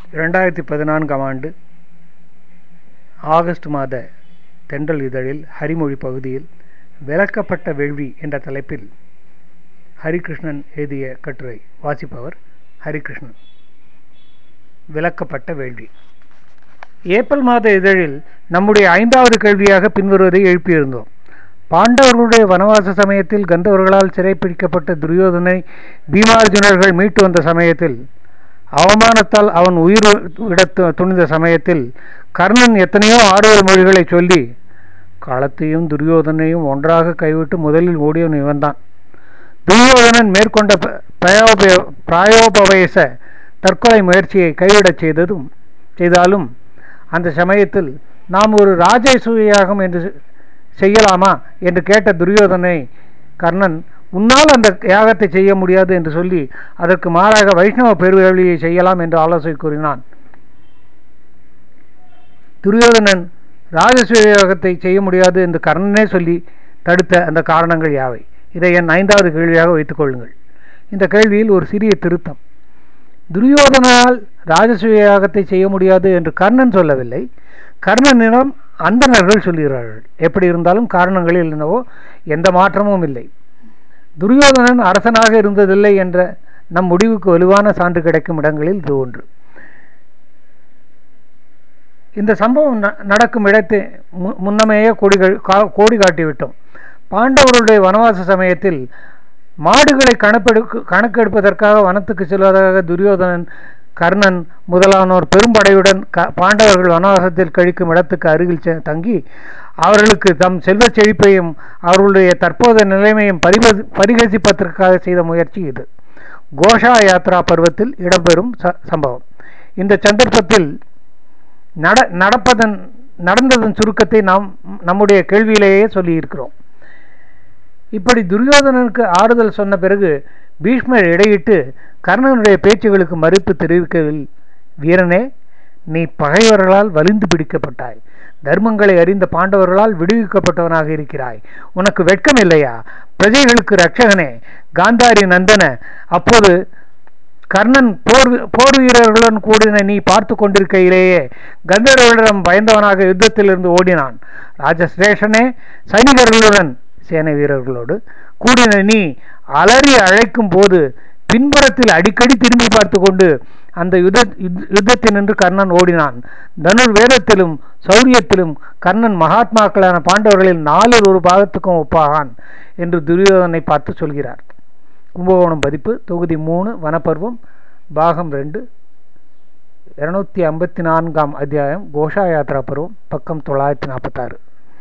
இரண்டாயிரத்தி பதினான்காம் ஆண்டு ஆகஸ்ட் மாத தென்றல் இதழில் ஹரிமொழி பகுதியில் விளக்கப்பட்ட வேள்வி என்ற தலைப்பில் ஹரிகிருஷ்ணன் எழுதிய கட்டுரை வாசிப்பவர் ஹரிகிருஷ்ணன் விளக்கப்பட்ட வேள்வி ஏப்ரல் மாத இதழில் நம்முடைய ஐந்தாவது கேள்வியாக பின்வருவதை எழுப்பியிருந்தோம் பாண்டவர்களுடைய வனவாச சமயத்தில் கந்தவர்களால் சிறைப்பிடிக்கப்பட்ட துரியோதனை பீமார்ஜுனர்கள் மீட்டு வந்த சமயத்தில் அவமானத்தால் அவன் உயிர் விட துணிந்த சமயத்தில் கர்ணன் எத்தனையோ ஆறுதல் மொழிகளை சொல்லி களத்தையும் துரியோதனையும் ஒன்றாக கைவிட்டு முதலில் ஓடியவன் இவன்தான் துரியோதனன் மேற்கொண்ட பிரயோப பிராயோபவேச தற்கொலை முயற்சியை கைவிடச் செய்ததும் செய்தாலும் அந்த சமயத்தில் நாம் ஒரு ராஜசூயாகம் என்று செய்யலாமா என்று கேட்ட துரியோதனை கர்ணன் உன்னால் அந்த யாகத்தை செய்ய முடியாது என்று சொல்லி அதற்கு மாறாக வைஷ்ணவ பெருவழியை செய்யலாம் என்று ஆலோசனை கூறினான் துரியோதனன் ராஜசூய யாகத்தை செய்ய முடியாது என்று கர்ணனே சொல்லி தடுத்த அந்த காரணங்கள் யாவை இதை என் ஐந்தாவது கேள்வியாக வைத்துக் கொள்ளுங்கள் இந்த கேள்வியில் ஒரு சிறிய திருத்தம் துரியோதனால் ராஜசூய யாகத்தை செய்ய முடியாது என்று கர்ணன் சொல்லவில்லை கர்ணனிடம் அந்தணர்கள் சொல்கிறார்கள் எப்படி இருந்தாலும் காரணங்களில் என்னவோ எந்த மாற்றமும் இல்லை துரியோதனன் அரசனாக இருந்ததில்லை என்ற நம் முடிவுக்கு வலுவான சான்று கிடைக்கும் இடங்களில் இது ஒன்று இந்த சம்பவம் நடக்கும் இடத்தை முன்னமேயே கோடிகள் கோடி காட்டிவிட்டோம் பாண்டவர்களுடைய வனவாச சமயத்தில் மாடுகளை கணப்பெடு கணக்கெடுப்பதற்காக வனத்துக்கு செல்வதாக துரியோதனன் கர்ணன் முதலானோர் பெரும்படையுடன் க பாண்டவர்கள் வனவாசத்தில் கழிக்கும் இடத்துக்கு அருகில் தங்கி அவர்களுக்கு தம் செல்வச் செழிப்பையும் அவர்களுடைய தற்போதைய நிலைமையும் பரிப பரிகசிப்பதற்காக செய்த முயற்சி இது கோஷா யாத்ரா பருவத்தில் இடம்பெறும் சம்பவம் இந்த சந்தர்ப்பத்தில் நட நடப்பதன் நடந்ததன் சுருக்கத்தை நாம் நம்முடைய கேள்வியிலேயே சொல்லியிருக்கிறோம் இப்படி துரியோதனனுக்கு ஆறுதல் சொன்ன பிறகு பீஷ்மர் இடையிட்டு கர்ணனுடைய பேச்சுகளுக்கு மறுப்பு தெரிவிக்கவில் வீரனே நீ பகைவர்களால் வலிந்து பிடிக்கப்பட்டாய் தர்மங்களை அறிந்த பாண்டவர்களால் விடுவிக்கப்பட்டவனாக இருக்கிறாய் உனக்கு வெட்கம் இல்லையா பிரஜைகளுக்கு ரட்சகனே காந்தாரி நந்தன அப்போது கர்ணன் போர் போர் வீரர்களுடன் கூடின நீ பார்த்து கொண்டிருக்கையிலேயே கந்தர்வர்களிடம் பயந்தவனாக யுத்தத்திலிருந்து ஓடினான் ராஜசிரேஷனே சைனிகர்களுடன் சேனை வீரர்களோடு கூடின நீ அலறி அழைக்கும் போது பின்புறத்தில் அடிக்கடி திரும்பி பார்த்து கொண்டு அந்த யுத யுத்தத்தினின்று கர்ணன் ஓடினான் தனுர் வேதத்திலும் சௌரியத்திலும் கர்ணன் மகாத்மாக்களான பாண்டவர்களில் நாலில் ஒரு பாகத்துக்கும் ஒப்பாகான் என்று துரியோதனை பார்த்து சொல்கிறார் கும்பகோணம் பதிப்பு தொகுதி மூணு வனப்பருவம் பாகம் ரெண்டு இருநூத்தி ஐம்பத்தி நான்காம் அத்தியாயம் கோஷா யாத்ரா பருவம் பக்கம் தொள்ளாயிரத்தி நாற்பத்தாறு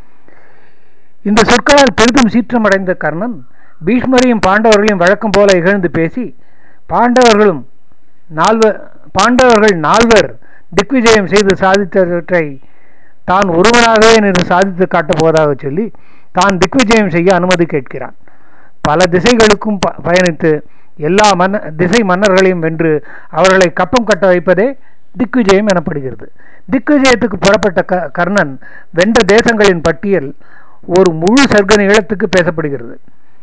இந்த சொற்களால் பெரிதும் சீற்றமடைந்த கர்ணன் பீஷ்மரையும் பாண்டவர்களையும் வழக்கம் போல இகழ்ந்து பேசி பாண்டவர்களும் நால்வர் பாண்டவர்கள் நால்வர் திக்விஜயம் செய்து சாதித்தவற்றை தான் ஒருவனாகவே நின்று சாதித்து காட்டப் போவதாக சொல்லி தான் திக்விஜயம் செய்ய அனுமதி கேட்கிறான் பல திசைகளுக்கும் பயணித்து எல்லா மன்ன திசை மன்னர்களையும் வென்று அவர்களை கப்பம் கட்ட வைப்பதே திக்விஜயம் எனப்படுகிறது திக்விஜயத்துக்கு புறப்பட்ட க கர்ணன் வென்ற தேசங்களின் பட்டியல் ஒரு முழு சர்க்க நீளத்துக்கு பேசப்படுகிறது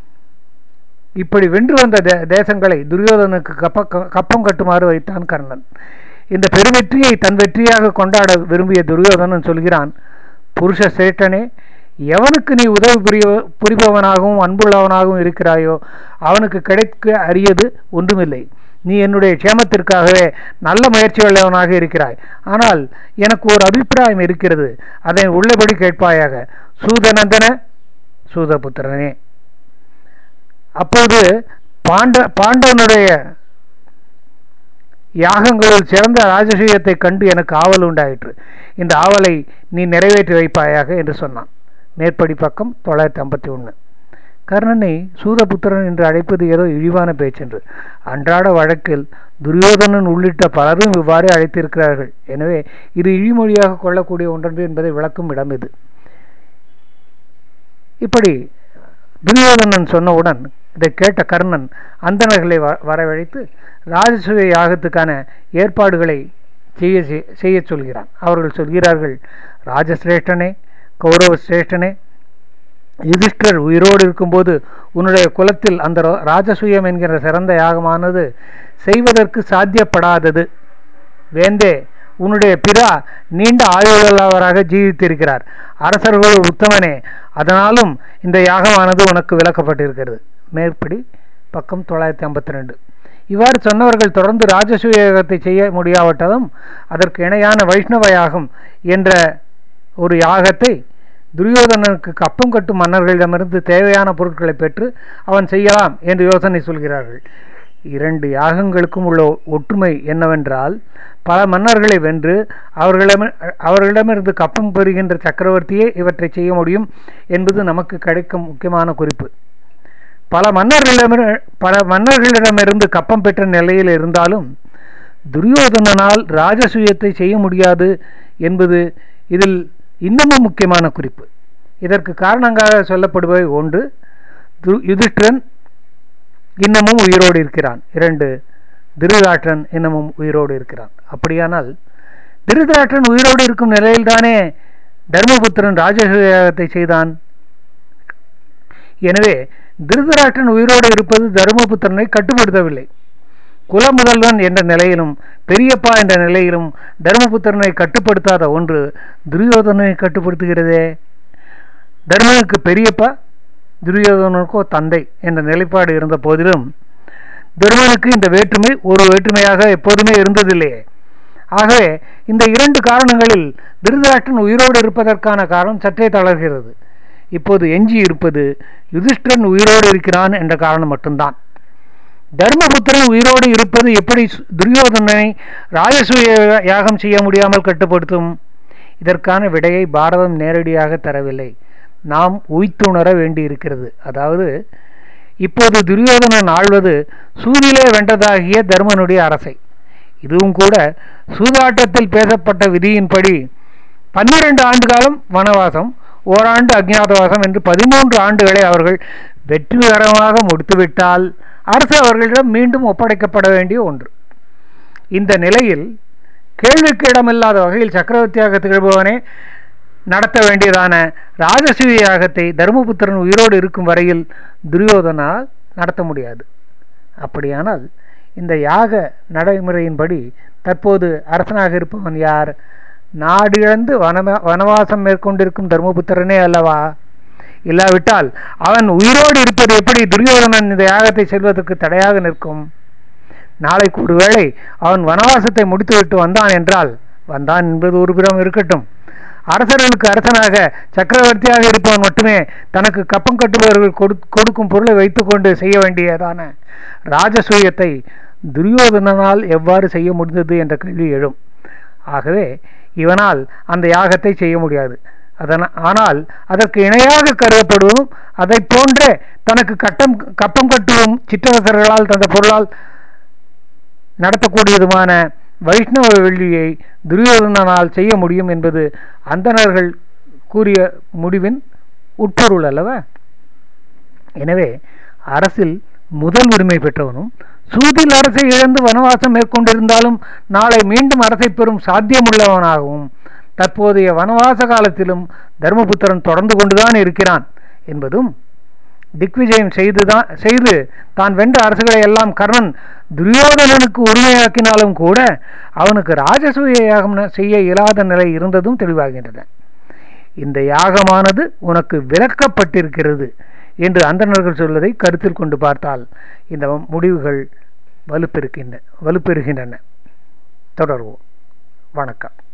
இப்படி வென்று வந்த தே தேசங்களை துரியோதனுக்கு கப்ப கப்பம் கட்டுமாறு வைத்தான் கர்ணன் இந்த பெருவெற்றியை தன் வெற்றியாக கொண்டாட விரும்பிய துரியோதனன் சொல்கிறான் புருஷ சேட்டனே எவனுக்கு நீ உதவி புரிய புரிபவனாகவும் அன்புள்ளவனாகவும் இருக்கிறாயோ அவனுக்கு கிடைக்க அரியது ஒன்றுமில்லை நீ என்னுடைய க்ஷேமத்திற்காகவே நல்ல முயற்சி உள்ளவனாக இருக்கிறாய் ஆனால் எனக்கு ஒரு அபிப்பிராயம் இருக்கிறது அதை உள்ளபடி கேட்பாயாக சூதநந்தன சூதபுத்திரனே அப்போது பாண்ட பாண்டவனுடைய யாகங்களில் சிறந்த ராஜசூயத்தை கண்டு எனக்கு ஆவல் உண்டாயிற்று இந்த ஆவலை நீ நிறைவேற்றி வைப்பாயாக என்று சொன்னான் மேற்படி பக்கம் தொள்ளாயிரத்தி ஐம்பத்தி ஒன்று கர்ணனை சூதபுத்திரன் என்று அழைப்பது ஏதோ இழிவான பேச்சென்று அன்றாட வழக்கில் துரியோதனன் உள்ளிட்ட பலரும் இவ்வாறு அழைத்திருக்கிறார்கள் எனவே இது இழிமொழியாக கொள்ளக்கூடிய ஒன்றன்று என்பதை விளக்கும் இடம் இது இப்படி துரியோதனன் சொன்னவுடன் இதை கேட்ட கர்ணன் அந்தணர்களை வரவழைத்து ராஜசூய யாகத்துக்கான ஏற்பாடுகளை செய்ய செய்ய சொல்கிறான் அவர்கள் சொல்கிறார்கள் ராஜசிரேஷ்டனே கௌரவ சிரேஷ்டனே யுதிஷ்டர் உயிரோடு இருக்கும்போது உன்னுடைய குலத்தில் அந்த ராஜசூயம் என்கிற சிறந்த யாகமானது செய்வதற்கு சாத்தியப்படாதது வேந்தே உன்னுடைய பிதா நீண்ட ஆயுளுள்ளவராக ஜீவித்திருக்கிறார் அரசர்கள் உத்தமனே அதனாலும் இந்த யாகமானது உனக்கு விளக்கப்பட்டிருக்கிறது மேற்படி பக்கம் தொள்ளாயிரத்தி ஐம்பத்தி ரெண்டு இவ்வாறு சொன்னவர்கள் தொடர்ந்து ராஜசூய யாகத்தை செய்ய முடியாவிட்டாலும் அதற்கு இணையான வைஷ்ணவ யாகம் என்ற ஒரு யாகத்தை துரியோதனனுக்கு கப்பம் கட்டும் மன்னர்களிடமிருந்து தேவையான பொருட்களை பெற்று அவன் செய்யலாம் என்று யோசனை சொல்கிறார்கள் இரண்டு யாகங்களுக்கும் உள்ள ஒற்றுமை என்னவென்றால் பல மன்னர்களை வென்று அவர்களிடம் அவர்களிடமிருந்து கப்பம் பெறுகின்ற சக்கரவர்த்தியே இவற்றை செய்ய முடியும் என்பது நமக்கு கிடைக்கும் முக்கியமான குறிப்பு பல மன்னர்களிடம் பல மன்னர்களிடமிருந்து கப்பம் பெற்ற நிலையில் இருந்தாலும் துரியோதனனால் ராஜசூயத்தை செய்ய முடியாது என்பது இதில் இன்னமும் முக்கியமான குறிப்பு இதற்கு காரணங்களாக சொல்லப்படுபவை ஒன்று யுதிஷ்டிரன் இன்னமும் உயிரோடு இருக்கிறான் இரண்டு திருதராட்டன் இன்னமும் உயிரோடு இருக்கிறான் அப்படியானால் திருதராட்டன் உயிரோடு இருக்கும் நிலையில்தானே தர்மபுத்திரன் ராஜசூயத்தை செய்தான் எனவே திருதராட்டன் உயிரோடு இருப்பது தர்மபுத்திரனை கட்டுப்படுத்தவில்லை குல முதல்வன் என்ற நிலையிலும் பெரியப்பா என்ற நிலையிலும் தர்மபுத்திரனை கட்டுப்படுத்தாத ஒன்று துரியோதனனை கட்டுப்படுத்துகிறதே தர்மனுக்கு பெரியப்பா துரியோதனனுக்கோ தந்தை என்ற நிலைப்பாடு இருந்த போதிலும் தர்மனுக்கு இந்த வேற்றுமை ஒரு வேற்றுமையாக எப்போதுமே இருந்ததில்லையே ஆகவே இந்த இரண்டு காரணங்களில் திருதராஷ்டன் உயிரோடு இருப்பதற்கான காரணம் சற்றே தளர்கிறது இப்போது எஞ்சி இருப்பது யுதிஷ்டிரன் உயிரோடு இருக்கிறான் என்ற காரணம் மட்டும்தான் தர்மபுத்திரன் உயிரோடு இருப்பது எப்படி துரியோதனனை ராஜசூய யாகம் செய்ய முடியாமல் கட்டுப்படுத்தும் இதற்கான விடையை பாரதம் நேரடியாக தரவில்லை நாம் உய்த்துணர வேண்டி இருக்கிறது அதாவது இப்போது துரியோதனன் ஆழ்வது சூதிலே வென்றதாகிய தர்மனுடைய அரசை இதுவும் கூட சூதாட்டத்தில் பேசப்பட்ட விதியின்படி பன்னிரண்டு ஆண்டு காலம் வனவாசம் ஓராண்டு அஜ்ஞாதவாசம் என்று பதிமூன்று ஆண்டுகளை அவர்கள் வெற்றிகரமாக முடித்துவிட்டால் அரசு அவர்களிடம் மீண்டும் ஒப்படைக்கப்பட வேண்டிய ஒன்று இந்த நிலையில் கேள்விக்கு இடமில்லாத வகையில் சக்கரவர்த்தியாக திகழ்பவனே நடத்த வேண்டியதான ராஜசூய யாகத்தை தர்மபுத்திரன் உயிரோடு இருக்கும் வரையில் துரியோதனால் நடத்த முடியாது அப்படியானால் இந்த யாக நடைமுறையின்படி தற்போது அரசனாக இருப்பவன் யார் நாடு இழந்து வனவ வனவாசம் மேற்கொண்டிருக்கும் தர்மபுத்திரனே அல்லவா இல்லாவிட்டால் அவன் உயிரோடு இருப்பது எப்படி துரியோதனன் இந்த யாகத்தை செல்வதற்கு தடையாக நிற்கும் நாளைக்கு ஒருவேளை அவன் வனவாசத்தை முடித்துவிட்டு வந்தான் என்றால் வந்தான் என்பது ஒரு புறம் இருக்கட்டும் அரசர்களுக்கு அரசனாக சக்கரவர்த்தியாக இருப்பவன் மட்டுமே தனக்கு கப்பம் கட்டுபவர்கள் கொடுக்கும் பொருளை வைத்துக்கொண்டு செய்ய வேண்டியதான ராஜசூயத்தை துரியோதனனால் எவ்வாறு செய்ய முடிந்தது என்ற கேள்வி எழும் ஆகவே இவனால் அந்த யாகத்தை செய்ய முடியாது அதன ஆனால் அதற்கு இணையாக கருதப்படுவதும் அதை போன்றே தனக்கு கட்டம் கப்பம் கட்டுவோம் சிற்றரசர்களால் தந்த பொருளால் நடத்தக்கூடியதுமான வைஷ்ணவ வெள்ளியை துரியோதனனால் செய்ய முடியும் என்பது அந்தணர்கள் கூறிய முடிவின் உட்பொருள் அல்லவா எனவே அரசில் முதல் உரிமை பெற்றவனும் சூதில் அரசை இழந்து வனவாசம் மேற்கொண்டிருந்தாலும் நாளை மீண்டும் அரசை பெறும் சாத்தியமுள்ளவனாகவும் தற்போதைய வனவாச காலத்திலும் தர்மபுத்திரன் தொடர்ந்து கொண்டுதான் இருக்கிறான் என்பதும் திக்விஜயம் செய்துதான் செய்து தான் வென்ற அரசுகளை எல்லாம் கர்ணன் துரியோதனனுக்கு உரிமையாக்கினாலும் கூட அவனுக்கு ராஜசூய யாகம் செய்ய இயலாத நிலை இருந்ததும் தெளிவாகின்றன இந்த யாகமானது உனக்கு விளக்கப்பட்டிருக்கிறது என்று அந்தணர்கள் சொல்வதை கருத்தில் கொண்டு பார்த்தால் இந்த முடிவுகள் வலுப்பெருக்கின்ற வலுப்பெறுகின்றன தொடர்வோம் வணக்கம்